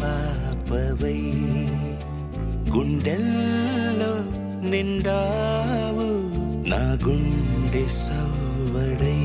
పాపవై గుండెల్లో నిండావు నా గుండె సవ్వడై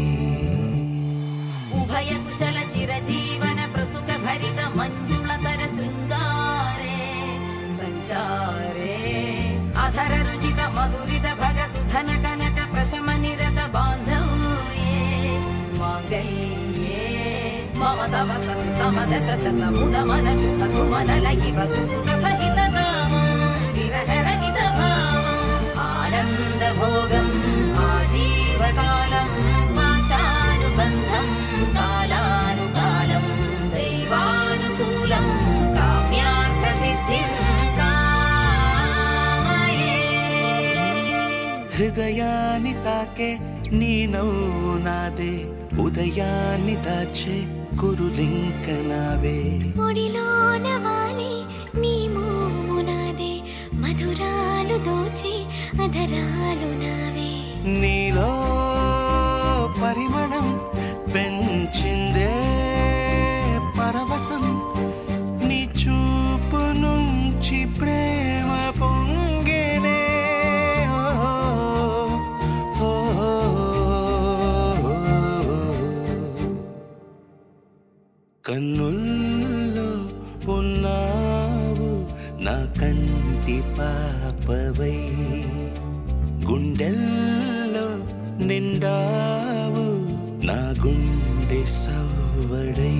ఉభయ కుశల చిరజీవన ప్రసుక భరిత మంజుళతర శృంగారే సంచారే అధర రుచిత మధురిత భగ సుధన కనక ప్రశమ నిరత బాంధవ్యే మాంగళ్యే మమ తవ సతి సమదశ శత ముద మన శుభ సుమన లయివ సుసుత సహిత విరహ రహిత భావం ఆనంద భోగం ఆజీవకాలం పాశానుబంధం కాలానుకాలం దైవానుకూలం కామ్యార్థ సిద్ధిం కామయే హృదయాన్ని తాకే నీ నవ్వు నాదే ఉదయాన్ని దాచే కురులింక నావే ఒడిలోన వాలి నీ మోము నాదే మధురాలు దోచి అధరాలు నావే నీలో పరిమళం పెంచిందే పరవశం నీ చూపు నుంచి ప్రేమ పొంగేనే ఓ, ఓ, ఓ. కన్నుల్లో ఉన్నావు నా కంటి పాపవై గుండెల్లో నిండావు నా గుండె సవ్వడై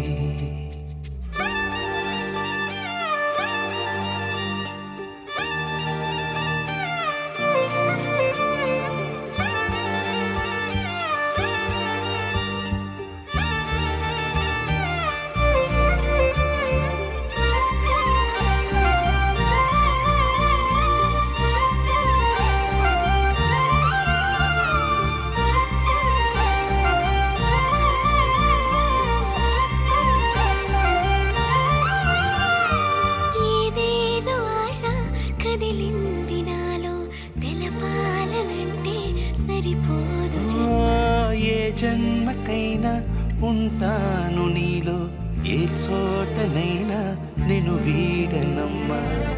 ఏదేదో ఆశ కదిలింది నాలో తెలపాలనంటే సరిపోదు ఆ, ఏ జన్మకైనా ఉంటాను నీలో ఏ చోటనైనా నేను వీడనమ్మా